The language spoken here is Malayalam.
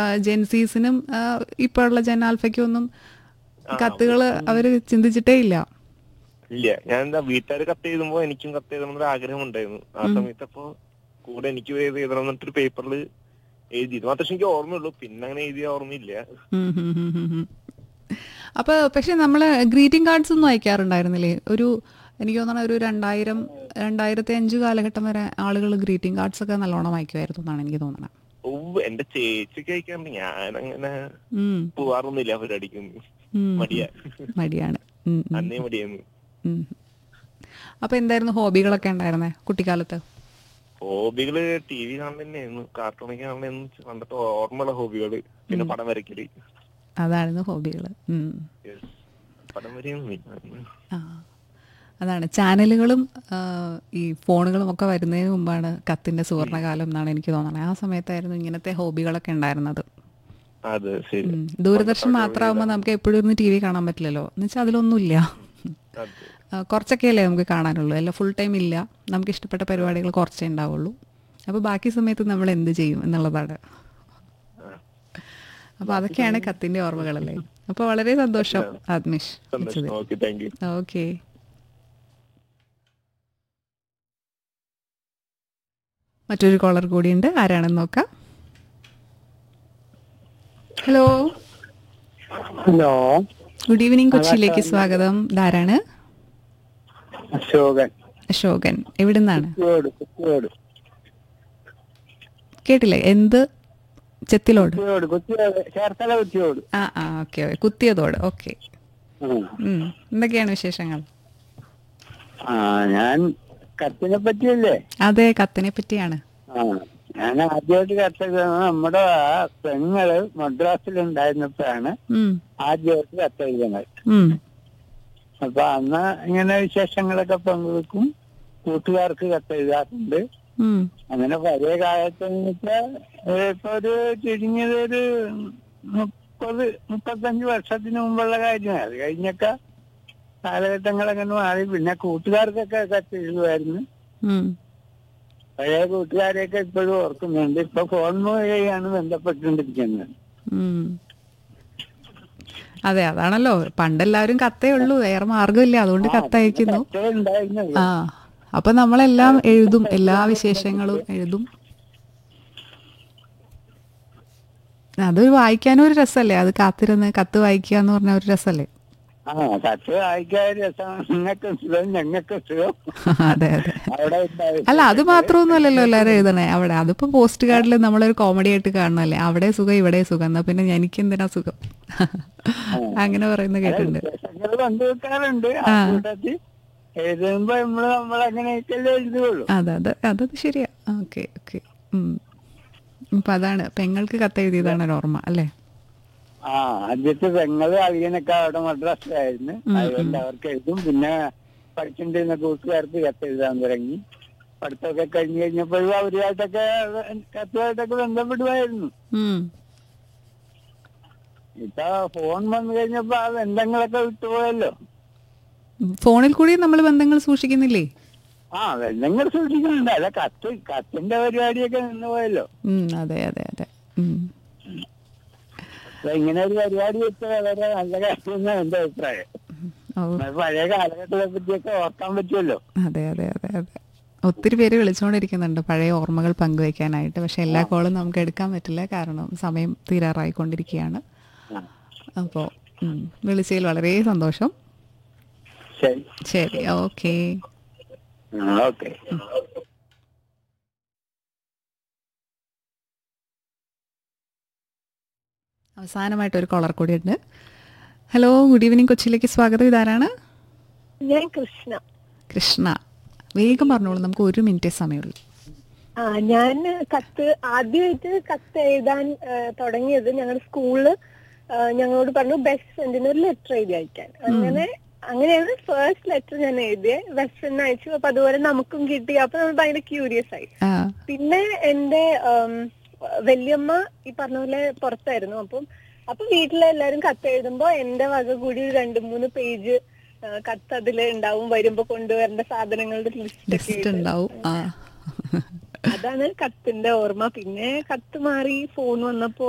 ജെൻസീസിനും ഇപ്പോൾ ഉള്ള ജൻ ആൽഫയ്ക്കും ഒന്നും കത്തുകൾ അവർ ചിന്തിച്ചിട്ടേ ഇല്ല ഇല്ല ഞാൻ എന്താ വീട്ടുകാർ കത്ത് എഴുതുമ്പോ എനിക്കും കത്ത് എഴുതണം എന്നൊരു ആഗ്രഹം ഉണ്ടായിരുന്നു ആ സമയത്ത് അപ്പൊ കൂടെ എനിക്ക് എഴുതി എഴുതണം എന്നിട്ടൊരു പേപ്പറിൽ എഴുതി ഇത് മാത്രമേ എനിക്ക് ഓർമ്മയുള്ളൂ പിന്നെ അങ്ങനെ എഴുതിയ ഓർമ്മയില്ല ഉം ഹും ഹും ഹും ഹും. അപ്പൊ പക്ഷെ നമ്മള് ഗ്രീറ്റിംഗ് കാർഡ്സ് ഒന്നും അയക്കാറുണ്ടായിരുന്നില്ലേ ഒരു എനിക്ക് തോന്നണ ഒരു രണ്ടായിരം രണ്ടായിരത്തി അഞ്ച് കാലഘട്ടം വരെ ആളുകൾ ഗ്രീറ്റിംഗ് കാർഡ്സ് ഒക്കെ നല്ലോണം അയക്കുമായിരുന്നു എന്നാണ് എനിക്ക് തോന്നണത് ഓ എന്റെ ചേച്ചിക്ക് അയക്കാറുണ്ട് ഞാൻ അങ്ങനെ ഉം, പോവാറൊന്നുമില്ല പരിപാടിക്കും ഉം. മടിയാ മടിയാണ് ഉം, ഉം, അന്നേ മടിയായിരുന്നു ഉം. അപ്പൊ എന്തായിരുന്നു ഹോബികളൊക്കെ ഉണ്ടായിരുന്നേ കുട്ടിക്കാലത്ത് ഹോബികള് ടി വി കാണാൻ തന്നെയായിരുന്നു കാർട്ടൂണൊക്കെ കാണുന്ന പണ്ടത്തെ ഓർമ്മയുള്ള ഹോബികള് പിന്നെ പടം വരയ്ക്കല് അതായിരുന്നു ഹോബികൾ Yes. പടം വരെയൊന്നും ആ അതാണ് ചാനലുകളും ആ, ഈ ഫോണുകളും ഒക്കെ വരുന്നതിന് മുമ്പാണ് കത്തിന്റെ സുവർണകാലം എന്നാണ് എനിക്ക് തോന്നുന്നത് ആ സമയത്തായിരുന്നു ഇങ്ങനത്തെ ഹോബികളൊക്കെ ഉണ്ടായിരുന്നത് അതെ ശരി ഉം. ദൂരദർശൻ മാത്രമാകുമ്പോൾ നമുക്ക് എപ്പോഴും ഇരുന്ന് ടി വി കാണാൻ പറ്റില്ലല്ലോ എന്ന് വെച്ചാൽ അതിലൊന്നുമില്ല അതെ ആ, കുറച്ചൊക്കെയല്ലേ നമുക്ക് കാണാനുള്ളൂ അല്ല ഫുൾ ടൈം ഇല്ല നമുക്ക് ഇഷ്ടപ്പെട്ട പരിപാടികൾ കുറച്ചേ ഉണ്ടാവുള്ളൂ അപ്പോൾ ബാക്കി സമയത്ത് നമ്മൾ എന്ത് ചെയ്യും എന്നുള്ളതാണ് അപ്പോൾ അതൊക്കെയാണ് കത്തിന്റെ ഓർമ്മകളല്ലേ അപ്പോൾ വളരെ സന്തോഷം ആത്മീഷ് സന്തോഷം ഓക്കെ താങ്ക് യു ഓക്കെ മറ്റൊരു കോളർ കൂടിയുണ്ട് ആരാണെന്ന് നോക്കാം ഹലോ ഹലോ ഗുഡ് ഈവനിങ് കൊച്ചിയിലേക്ക് സ്വാഗതം ഇതാരാണ് അശോകൻ അശോകൻ എവിടുന്നാണ് കുത്തിയോട് കുത്തിയോട് കേട്ടില്ലേ എന്ത് ചെത്തിലോട് കുത്തിയോട് കുത്തിയോട് ചേർത്തല കുത്തിയോട് ആ ആ ഓക്കെ കുത്തിയതോട് ഓക്കെ ഉം. എന്തൊക്കെയാണ് വിശേഷങ്ങൾ ആ ഞാൻ കത്തിനെ പറ്റിയല്ലേ അതെ കത്തിനെ പറ്റിയാണ് ആ ഞാൻ ആദ്യമായിട്ട് കത്തെഴുതുന്നത് നമ്മുടെ ആ പെങ്ങള് മദ്രാസിൽ ഉണ്ടായിരുന്നപ്പോഴാണ് ഉം, ആദ്യമായിട്ട് കത്തെഴുതുന്നത് ഉം, അപ്പൊ അന്ന് ഇങ്ങനെ വിശേഷങ്ങളൊക്കെ പങ്കുവെക്കും കൂട്ടുകാർക്ക് കത്തെഴുതാറുണ്ട് ഉം, അങ്ങനെ പഴയ കാലത്ത് വെച്ചാൽ ഇപ്പൊ ഒരു ചുരുങ്ങിയത് ഒരു മുപ്പത് മുപ്പത്തഞ്ച് വർഷത്തിന് മുമ്പുള്ള കാര്യമാണ് അത് കഴിഞ്ഞൊക്കെ കാലഘട്ടങ്ങൾ അങ്ങനെ മാറി പിന്നെ കൂട്ടുകാർക്കൊക്കെ കത്തെഴുതുമായിരുന്നു ഉം. പഴയ കൂട്ടുകാരെയൊക്കെ ഇപ്പോഴും ഓർക്കുന്നുണ്ട് ഇപ്പൊ ഫോൺ വഴിയാണ് ബന്ധപ്പെട്ടുകൊണ്ടിരിക്കുന്നത് ഉം. അതെ അതാണല്ലോ പണ്ടെല്ലാവരും കത്തേ ഉള്ളൂ വേറെ മാർഗമില്ല അതുകൊണ്ട് കത്തയക്കുന്നു കത്തേ ഉണ്ടായിരുന്നത് ആ അപ്പൊ നമ്മളെല്ലാം എഴുതും എല്ലാ വിശേഷങ്ങളും എഴുതും അതൊരു വായിക്കാനും ഒരു രസമല്ലേ അത് കാത്തിരുന്ന് കത്ത് വായിക്കുക എന്ന് പറഞ്ഞ ഒരു രസമല്ലേ ആ കത്ത് വായിക്കാൻ രസം നിങ്ങൾക്ക് സുഖം ഞങ്ങൾക്ക് സുഖം അതെ അതെ അവിടെ ഉണ്ടായിരുന്നു. അല്ല അത് മാത്രമൊന്നും അല്ലല്ലോ എല്ലാവരും എഴുതണേ അവിടെ അതിപ്പോ പോസ്റ്റ് കാർഡിൽ നമ്മളൊരു കോമഡി ആയിട്ട് കാണണല്ലേ അവിടെ സുഖം ഇവിടെ സുഖം എന്നാ പിന്നെ എനിക്ക് എന്തിനാ സുഖം അങ്ങനെ പറയുന്ന കേട്ടിട്ടുണ്ട് വിശേഷങ്ങൾ പങ്കുവെക്കാറുണ്ട് ആ കൂട്ടത്തിൽ എഴുതുമ്പോ നമ്മള് നമ്മളങ്ങനെയൊക്കെയല്ലേ എഴുതുകയുള്ളൂ അതെ അതെ അതത് ശരിയാ ഓക്കെ ഓക്കെ അപ്പൊ അതാണ് പെങ്ങൾക്ക് കത്തെഴുതിയതാണ് ഒരു ഓർമ്മ അല്ലേ ആ ആദ്യത്തെ പെങ്ങള് അളിയനൊക്കെ അവിടെ മദ്രാസിലായിരുന്നു അതുകൊണ്ട് അവർക്ക് എഴുതും പിന്നെ പഠിച്ചിട്ടിരുന്ന കൂട്ടുകാർക്ക് കത്തെഴുതാൻ തുടങ്ങി പഠിത്തമൊക്കെ കഴിഞ്ഞു കഴിഞ്ഞപ്പോഴും അവരുമായിട്ടൊക്കെ കത്തുമായിട്ടൊക്കെ ബന്ധപ്പെടുമായിരുന്നു ഉം. ഇപ്പൊ ഫോൺ വന്നു കഴിഞ്ഞപ്പോ ആ ബന്ധങ്ങളൊക്കെ വിട്ടുപോയല്ലോ ഫോണിൽ കൂടി നമ്മൾ ബന്ധങ്ങൾ സൂക്ഷിക്കുന്നില്ലേ ആ ബന്ധങ്ങൾ സൂക്ഷിക്കുന്നുണ്ട് അല്ല കത്ത് കത്തിന്റെ പരിപാടിയൊക്കെ നിന്ന് പോയല്ലോ ഉം, അതെ അതെ അതെ ഉം. അപ്പൊ ഇങ്ങനെ ഒരു പരിപാടി വെച്ച് വളരെ നല്ല കാര്യമെന്നാണ് എന്റെ അഭിപ്രായം ഓ പഴയ കാലഘട്ടത്തെ പറ്റിയൊക്കെ ഓർക്കാൻ പറ്റുമല്ലോ അതെ അതെ അതെ അതെ ഒത്തിരി പേര് വിളിച്ചുകൊണ്ടിരിക്കുന്നുണ്ട് പഴയ ഓർമ്മകൾ പങ്കുവയ്ക്കാനായിട്ട് പക്ഷെ എല്ലാ കോളും നമുക്ക് എടുക്കാൻ പറ്റില്ല കാരണം സമയം തീരാറായിക്കൊണ്ടിരിക്കുകയാണ് ആ, അപ്പോൾ വിളിച്ചതിൽ വളരെ സന്തോഷം ശരി ശരി ഓക്കെ ഓക്കെ അവസാനമായിട്ട് ഒരു കോളർ കൂടി ഉണ്ട് ഹലോ ഗുഡ് ഈവനിങ് കൊച്ചിയിലേക്ക് സ്വാഗതം ഇതാരാണ് ഞാൻ കൃഷ്ണ കൃഷ്ണ വേഗം പറഞ്ഞോളൂ നമുക്ക് ഒരു മിനിറ്റേ സമയമുള്ളൂ ആ ഞാൻ കത്ത് ആദ്യമായിട്ട് കത്ത് എഴുതാൻ ആ, തുടങ്ങിയത് ഞങ്ങളുടെ സ്കൂളില് ആ, ഞങ്ങളോട് പറഞ്ഞു ബെസ്റ്റ് ഫ്രണ്ടിന് ഒരു ലെറ്റർ എഴുതി അയക്കാൻ അങ്ങനെ അങ്ങനെയാണ് ഫസ്റ്റ് ലെറ്റർ ഞാൻ എഴുതിയത് ബെസ്റ്റ് ഫ്രണ്ടിന് അയച്ചു അപ്പൊ അതുപോലെ നമുക്കും കിട്ടി അപ്പൊ നമ്മൾ ഭയങ്കര ക്യൂരിയസ് ആയി ആ പിന്നെ എന്റെ ആം, വല്യമ്മ ഈ പറഞ്ഞ പോലെ പുറത്തായിരുന്നു അപ്പം അപ്പൊ വീട്ടിലെ എല്ലാരും കത്ത് എഴുതുമ്പോ എന്റെ വക കൂടി ഒരു രണ്ട് മൂന്ന് പേജ് കത്ത് അതില് ഉണ്ടാവും വരുമ്പോ കൊണ്ടുവരേണ്ട സാധനങ്ങളുടെ ലിസ്റ്റ് ലിസ്റ്റ് ഉണ്ടാവും ആ അതാണ് കത്തിന്റെ ഓർമ്മ പിന്നെ കത്ത് മാറി ഫോൺ വന്നപ്പോ